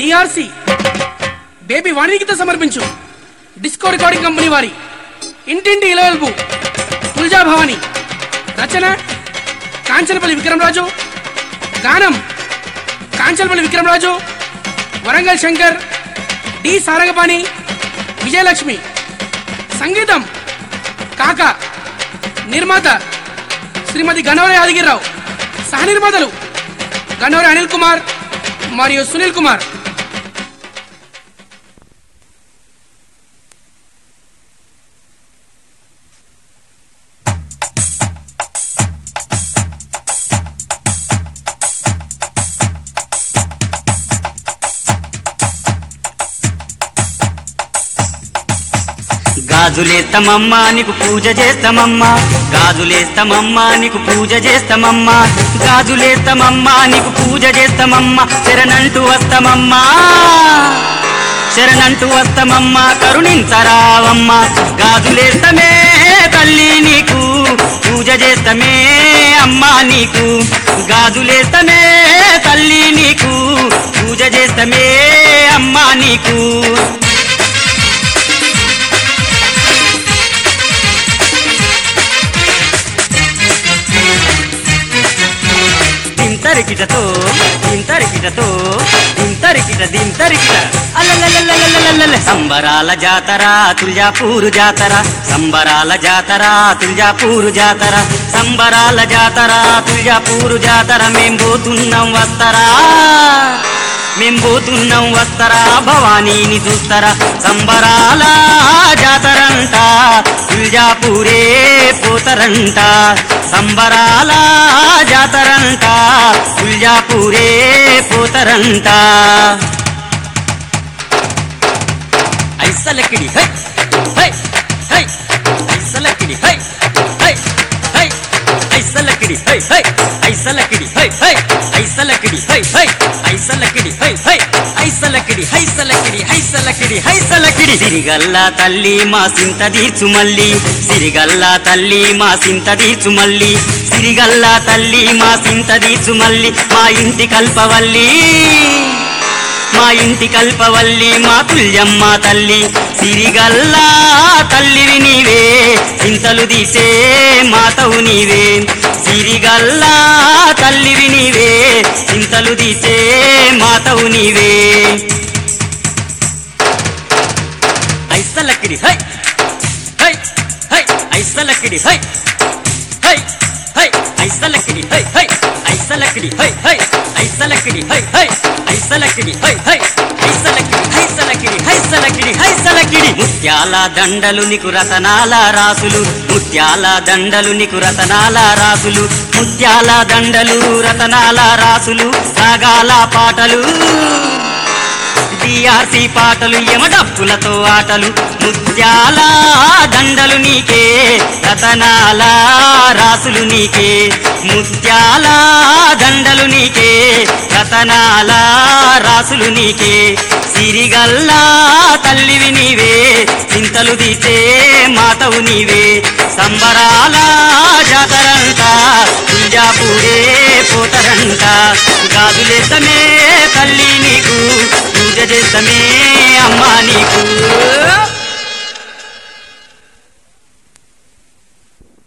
DRC baby వాణిజ్యత సమర్పించు disco recording company వారి ఇంటింటి ఇలవెల్పు తుల్జా భవాని రచన కాంచనపల్లి విక్రమరాజు గానం కాంచనపల్లి విక్రమరాజు వరంగల్ శంకర్ డి సారంగపాణి విజయలక్ష్మి సంగీతం కాక నిర్మాత శ్రీమతి గన్నవర యాదగిరిరావు సహ నిర్మాతలు గన్నవర అనిల్ కుమార్ మరియు సునీల్ కుమార్ గాజులేస్తామమ్మా నీకు పూజ చేస్తామమ్మా గాజులేస్తామమ్మా నీకు పూజ చేస్తామమ్మా గాజులేస్తామమ్మా నీకు పూజ చేస్తామమ్మా శరణంటూ వస్తామమ్మా శరణంటూ వస్తామమ్మా కరుణించరావమ్మా గాజులేస్తమే తల్లి నీకు పూజ చేస్తమే అమ్మా నీకు గాజులేస్తమే తల్లి నీకు పూజ చేస్తమే అమ్మా నీకు దింతరికిటతో దింతరికిటతో దింతరికిట దింతరికిట అల్లల్లల్లల్లల్లల్లల్ల సంబరాల జాతర తుల్జాపూరు జాతర సంబరాల జాతర తుల్జాపూరు జాతర సంబరాల జాతర తుల్జాపూరు జాతర మేం పోతున్నాం వస్తరా మేం పోతున్నాం వస్తరా భవానీని చూస్తరా సంబరాల జాతరంట తుల్జాపూరే పోతరంట సంబరాల జాతరంట తుల్జాపూరే పోతరంట ఐసలకిడి హై హై హై ఐసలకిడి హై హై హై ఐసలకిడి హై హై ఐసలకిడి హై హై ఐసలకిడి హై హై ఐసలకిడి హై హై ఐసలకిడి హైసలకిడి హైసలకిడి హైసలకిడి సిరిగల్లా తల్లి మా సింత తీర్చు మల్లి సిరిగల్లా తల్లి మా సింత తీర్చు మల్లి సిరిగల్లా తల్లి మా సింత తీర్చు మల్లి మా ఇంటి కల్పవల్లి మా ఇంటి కల్పవల్లి మా తుల్యమ్మ తల్లి సిరిగల్లా తల్లివి నీవే చింతలు తీసే మాతవు నీవే సిరిగల్లా తల్లివి నీవే చింతలు తీసే మాతవు నీవే ఐసలకిడి హై హై హై ఐసలకిడి హై హై హై ఐసలకిడి హై హై ఐసలకిడి హై హై ఐసలకిడి హై హై ఐసలకిడి హై హై ఐసలకిడి హైసలకిడి హైసలకిడి హైసలకిడి ముత్యాల దండలు నీకు రతనాల రాసులు ముత్యాల దండలు నీకు రతనాల రాసులు ముత్యాల దండలు రతనాల రాసులు రాగాల పాటలు డిఆర్సి పాటలు యమడప్పులతో ఆటలు ముత్యాల దండలు నీకే రతనాల రాసులు నీకే ముత్యాల దండలు నీకే రతనాల రాసులు నీకే సిరిగల్లా తల్లివి నీవే చింతలు తీసే మాతవు నీవే సంబరాల జాతరంట తుల్జాపూరే పోతరంట గాజులేస్తమే తల్లి నీకు పూజ చేస్తమే